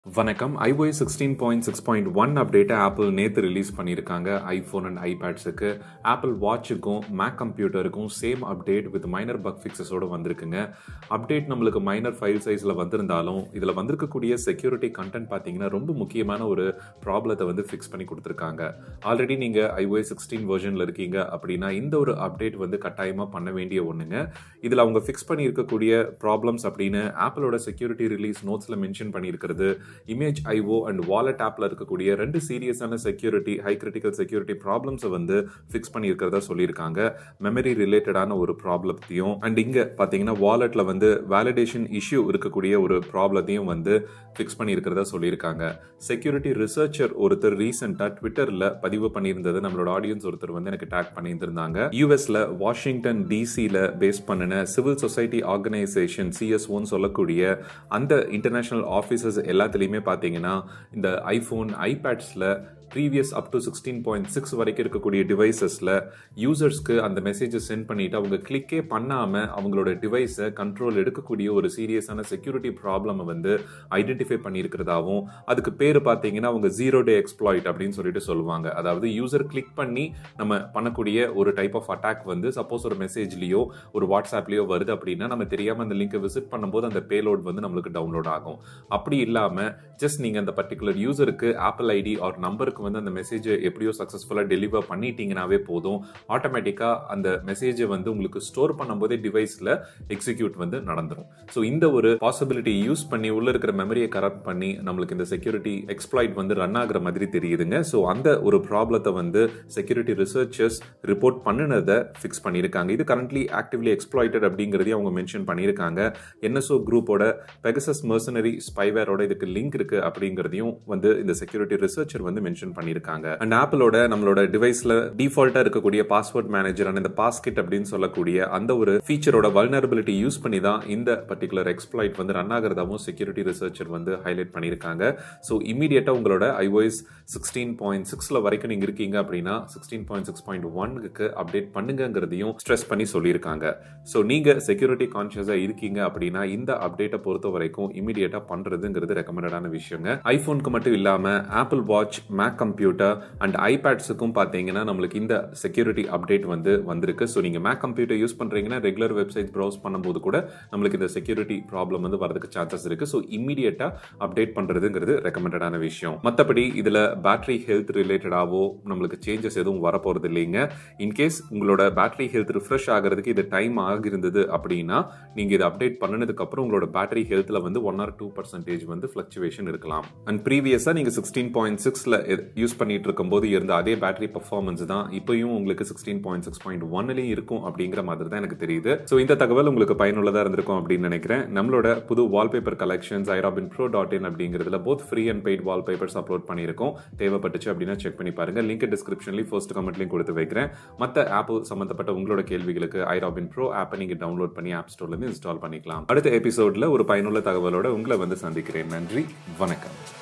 வணக்கம் iOS sixteen point six point one அப்டேட்டை Apple நேற்று ரிலீஸ் பண்ணியிருக்காங்க ஐஃபோன் அண்ட் ஐபேட்ஸுக்கு ஆப்பிள் வாட்சுக்கும் மேக் கம்ப்யூட்டருக்கும் same update with minor bug ஃபிக்ஸஸோடு வந்திருக்குங்க அப்டேட் நம்மளுக்கு மைனர் ஃபைல் சைஸில் வந்திருந்தாலும் இதில் வந்திருக்கக்கூடிய செக்யூரிட்டி கண்டென்ட் பார்த்தீங்கன்னா ரொம்ப முக்கியமான ஒரு ப்ராப்ளத்தை வந்து ஃபிக்ஸ் பண்ணி கொடுத்துருக்காங்க ஆல்ரெடி நீங்கள் iOS சிக்ஸ்டீன் வெர்ஷனில் இருக்கீங்க அப்படின்னா இந்த ஒரு அப்டேட் வந்து கட்டாயமாக பண்ண வேண்டிய ஒன்றுங்க இதில் அவங்க ஃபிக்ஸ் பண்ணி இருக்கக்கூடிய ப்ராப்ளம்ஸ் அப்படின்னு ஆப்பிளோட செக்யூரிட்டி ரிலீஸ் நோட்ஸில் மென்ஷன் பண்ணியிருக்கிறது இமேஜ் ஐஓ அண்ட் வாலெட் ஆப்பில் இருக்கக்கூடிய ரெண்டு சீரியஸான செக்யூரிட்டி ஹை கிரிட்டிக்கல் செக்யூரிட்டி ப்ராப்ளம்ஸை வந்து ஃபிக்ஸ் பண்ணியிருக்கிறதா சொல்லியிருக்காங்க மெமரி ரிலேட்டடான ஒரு ப்ராப்ளத்தையும் அண்ட் இங்கே பார்த்தீங்கன்னா வாலெட்டில் வந்து வேலிடேஷன் இஷ்யூ இருக்கக்கூடிய ஒரு ப்ராப்ளத்தையும் வந்து ஃபிக்ஸ் பண்ணியிருக்கிறதா சொல்லியிருக்காங்க செக்யூரிட்டி ரிசர்ச்சர் ஒருத்தர் ரீசெண்டாக ட்விட்டரில் பதிவு பண்ணியிருந்தது நம்மளோட ஆடியன்ஸ் ஒருத்தர் வந்து எனக்கு டேக் பண்ணியிருந்திருந்தாங்க யூஎஸ்ல வாஷிங்டன் டிசியில் பேஸ் பண்ணின சிவில் சொசைட்டி ஆர்கனைசேஷன் சிஎஸ்ஓன்னு சொல்லக்கூடிய அந்த இன்டர்நேஷனல் ஆஃபீஸர்ஸ் எல்லாத்துலேயுமே பார்த்தீங்கன்னா இந்த ஐஃபோன் ஐபேட்ஸில் previous up to sixteen point six வரைக்கும் இருக்கக்கூடிய டிவைசஸில் யூசர்ஸ்க்கு அந்த மெசேஜை சென்ட் பண்ணிட்டு அவங்க கிளிக்கே பண்ணாமல் அவங்களோட டிவைஸை கண்ட்ரோல் எடுக்கக்கூடிய ஒரு சீரியஸான செக்யூரிட்டி ப்ராப்ளமை வந்து ஐடென்டிஃபை பண்ணியிருக்கிறதாவும் அதுக்கு பேர் பார்த்தீங்கன்னா அவங்க ஜீரோ டே எக்ஸ்ப்ளாய்ட் அப்படின்னு சொல்லிட்டு சொல்லுவாங்க அதாவது யூசர் கிளிக் பண்ணி நம்ம பண்ணக்கூடிய ஒரு டைப் ஆஃப் அட்டாக் வந்து சப்போஸ் ஒரு மெசேஜ்லேயோ ஒரு வாட்ஸ்அப்லேயோ வருது அப்படின்னா நம்ம தெரியாமல் அந்த லிங்கை விசிட் பண்ணும்போது அந்த பேலோட் வந்து நம்மளுக்கு டவுன்லோட் ஆகும் அப்படி இல்லாமல் ஜஸ்ட் நீங்கள் அந்த பர்டிகுலர் யூசருக்கு ஆப்பிள் ஐடி ஆர் நம்பருக்கு வந்து அந்த மெசேஜை எப்படியோ சக்ஸஸ்ஃபுல்லாக டெலிவர் பண்ணிட்டீங்கனாவே போதும் ஆட்டோமேட்டிக்காக அந்த மெசேஜை வந்து உங்களுக்கு ஸ்டோர் பண்ணும்போதே டிவைஸில் எக்ஸிக்யூட் வந்து நடந்துடும் ஸோ இந்த ஒரு பாசிபிலிட்டி யூஸ் பண்ணி உள்ள இருக்கிற மெமரியை கரப்ட் பண்ணி நம்மளுக்கு இந்த செக்யூரிட்டி எக்ஸ்ப்ளாய்ட் வந்து ரன் ஆகுற மாதிரி தெரியுதுங்க ஸோ அந்த ஒரு ப்ராப்ளத்தை வந்து செக்யூரிட்டி ரிசர்ச்சர்ஸ் ரிப்போர்ட் பண்ணினதை ஃபிக்ஸ் பண்ணியிருக்காங்க இது கரண்ட்லி ஆக்டிவ்லி எக்ஸ்ப்ளாய்டட் அப்படிங்கிறதையும் அவங்க மென்ஷன் பண்ணியிருக்காங்க என்எஸ்ஓ குரூப்போட பெகசஸ் மர்சனரி ஸ்பைவேரோட இதுக்கு லிங்க் இருக்கு அப்படிங்கிறதையும் வந்து இந்த செக்யூரிட்டி ரிசர்ச்சர் வந்து மென்ஷன் பண்ணியிருக்காங்க அண்ட் ஆப்பிளோட நம்மளோட டிவைஸ்ல டிஃபால்ட்டா இருக்கக்கூடிய பாஸ்வேர்ட் மேனேஜர் அண்ட் இந்த பாஸ்கிட் அப்படின்னு சொல்லக்கூடிய அந்த ஒரு ஃபீச்சரோட வல்னரபிலிட்டி யூஸ் பண்ணி தான் இந்த பர்டிகுலர் எக்ஸ்ப்ளாய்ட் வந்து ரன் ஆகிறதாவும் செக்யூரிட்டி ரிசர்ச்சர் வந்து ஹைலைட் பண்ணியிருக்காங்க ஸோ இமீடியட்டா உங்களோட ஐஓஎஸ் சிக்ஸ்டீன் பாயிண்ட் சிக்ஸ்ல வரைக்கும் நீங்க இருக்கீங்க அப்படின்னா சிக்ஸ்டீன் பாயிண்ட் சிக்ஸ் பாயிண்ட் ஒன்னுக்கு அப்டேட் பண்ணுங்கிறதையும் ஸ்ட்ரெஸ் பண்ணி சொல்லியிருக்காங்க ஸோ நீங்க செக்யூரிட்டி கான்சியஸா இருக்கீங்க அப்படின்னா இந்த அப்டேட்டை பொறுத்த வரைக்கும் இமீடியட்டா பண்றதுங்கிறது ரெக்கமெண்டடான விஷயங்க ஐபோனுக்கு மட்டும் இல்லாம Apple Watch Mac computer and ஐபேட்ஸுக்கும் பார்த்தீங்கன்னா நம்மளுக்கு இந்த செக்யூரிட்டி அப்டேட் வந்து வந்திருக்கு ஸோ நீங்கள் மேக் கம்ப்யூட்டர் யூஸ் பண்ணுறீங்கன்னா ரெகுலர் வெப்சைட் ப்ரௌஸ் பண்ணும்போது கூட நம்மளுக்கு இந்த செக்யூரிட்டி ப்ராப்ளம் வந்து வரதுக்கு சான்சஸ் இருக்கு ஸோ இம்மீடியட்டாக அப்டேட் பண்ணுறதுங்கிறது ரெக்கமெண்டடான விஷயம் மற்றபடி இதில் பேட்டரி ஹெல்த் ரிலேட்டடாவோ நம்மளுக்கு சேஞ்சஸ் எதுவும் வரப்போகிறது இல்லைங்க இன்கேஸ் உங்களோட பேட்டரி ஹெல்த் ரிஃப்ரெஷ் ஆகிறதுக்கு இது டைம் ஆகிருந்தது அப்படின்னா நீங்கள் இதை அப்டேட் பண்ணினதுக்கு அப்புறம் உங்களோட பேட்டரி ஹெல்த்தில் வந்து ஒன் ஆர் டூ பர்சன்டேஜ் வந்து ஃப்ளக்சுவேஷன் இருக்கலாம் அண்ட் ப்ரீவியஸாக நீங்கள் சிக்ஸ்டீன் பாயிண்ட் சிக்ஸில் யூஸ் பண்ணிட்டு இருக்கும்போது இருந்த அதே பேட்டரி பர்ஃபார்மன்ஸ் தான் இப்பயும் உங்களுக்கு சிக்ஸ்டீன் பாயிண்ட் சிக்ஸ் பாயிண்ட் ஒன்லையும் இருக்கும் அப்படிங்கிற மாதிரி தான் எனக்கு தெரியுது ஸோ இந்த தகவல் உங்களுக்கு பயனுள்ளதாக இருந்திருக்கும் அப்படின்னு நினைக்கிறேன் நம்மளோட புது wallpaper collections iRobin pro dot in அப்படிங்கிறதுல both free and paid wallpapers upload பண்ணியிருக்கோம் தேவைப்பட்டுச்சு அப்படின்னா செக் பண்ணி பாருங்க லிங்க் டிஸ்கிரிப்ஷன்லையும் ஃபர்ஸ்ட் கமெண்ட்லையும் கொடுத்து வைக்கிறேன் மற்ற ஆப்பிள் சம்மந்தப்பட்ட உங்களோட கேள்விகளுக்கு ஐராபின் ப்ரோ ஆப்பை நீங்கள் டவுன்லோட் பண்ணி ஆப் ஸ்டோர்லேருந்து இன்ஸ்டால் பண்ணிக்கலாம் அடுத்த எபிசோட்ல ஒரு பயனுள்ள தகவலோட உங்களை வந்து சந்திக்கிறேன் நன்றி வணக்கம்